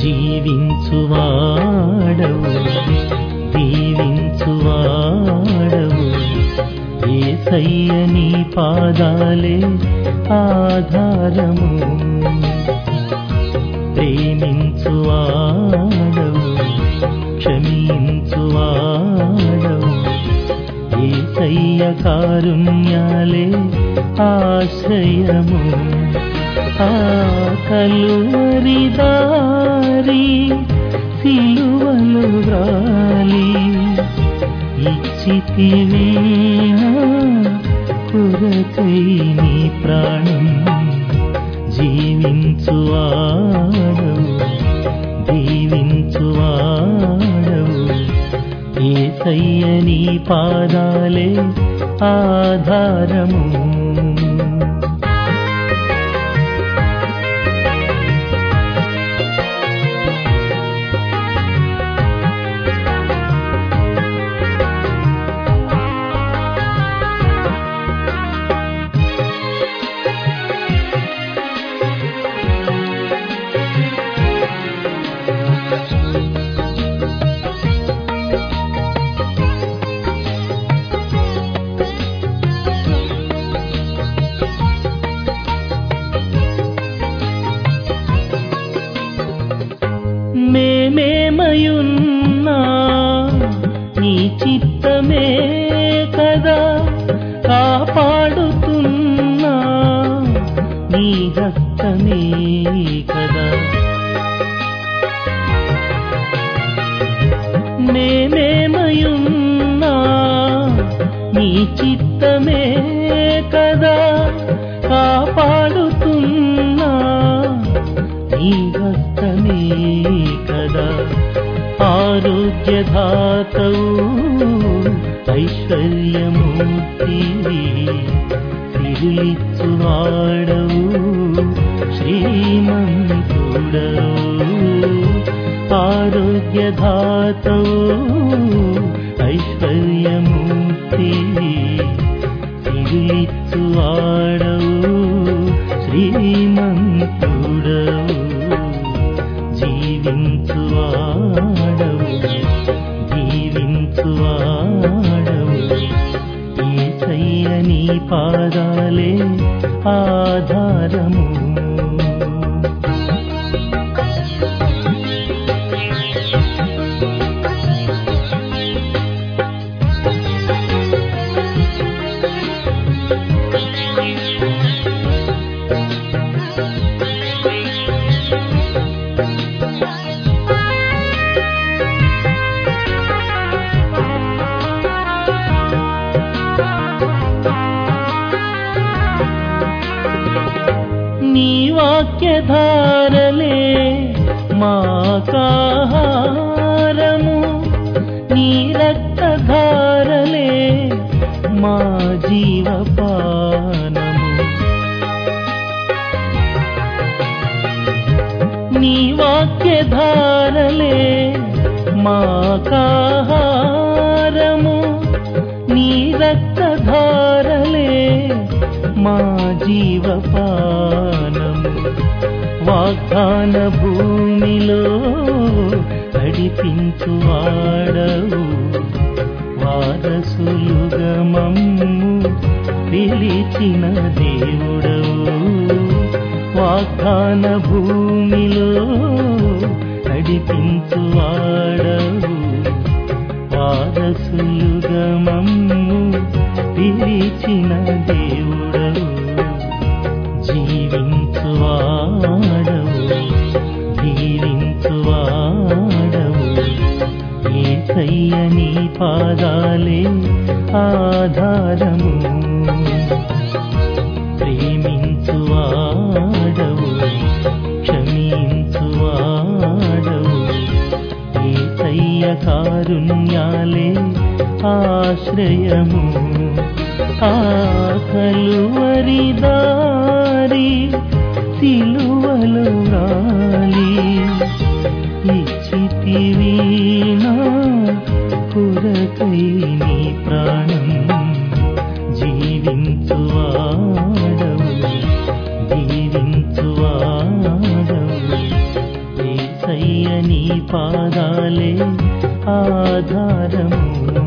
జీవించువాడవు దీవించువాడవు ఏసయ్య నీ పాదాలే ఆధారము ప్రేమించువాడవు క్షమించువాడవు ఏసయ్య కారుణ్యాలే ఆశ్రయము ఆ కలువరి దారి సిలువలు వ్రాలి ఇచ్చితివీనా కొరకై నీ ప్రాణం జీవించువాడవు దీవించువాడవు ఏసయ్య నీ పాదాలే ఆధారము మేమేమయున్నా నీ చిత్తమే కదా కాపాడుతున్నా నీ హస్తమే కదా మేమేమయున్నా నీ చిత్తమే కదా కాపాడుతున్నా నీ హస్తమే కదా ఆరోగ్యధాతవు ఐశ్వర్యమూర్తివి సిరులిచ్చువాడవు శ్రీమంతుడవు ఆరోగ్యధాతవు ఐశ్వర్యమూర్తివి సిరులిచ్చువాడవు శ్రీమంతుడవు జీవించువాడవు జీవించువాడవు ఏసయ్య నీ పాదాలే ఆధారము నీ వాక్యధారలే మాకాహారము నీ రక్తధారలే మా జీవపానము నీ వాక్యధారలే మాకాహారము నీ రక్తధారలే మా జీవపానము వాగ్దాన భూమిలో నడిపించువాడవు వారసులుగమమ్ము పిలిచిన దేవుడవు వాగ్దాన భూమిలో నడిపించువాడవు వారసులుగమమ్ము పిలిచిన దేవుడవు జీవించువాడవు జీవించువాడవు ఏసయ్య నీ పాదాలే ఆధారము ప్రేమించువాడవు క్షమించువాడవు ఏసయ్య కారుణ్యాలే ఆశ్రయము ఆ కలువరి దారి సిలువలు రాలి ఇచ్చితివీనా కొరకై నీ ప్రాణం జీవించువాడవు జీవించువాడవు ఏసయ్య ఏసయ్య నీ పాదాలే ఆధారము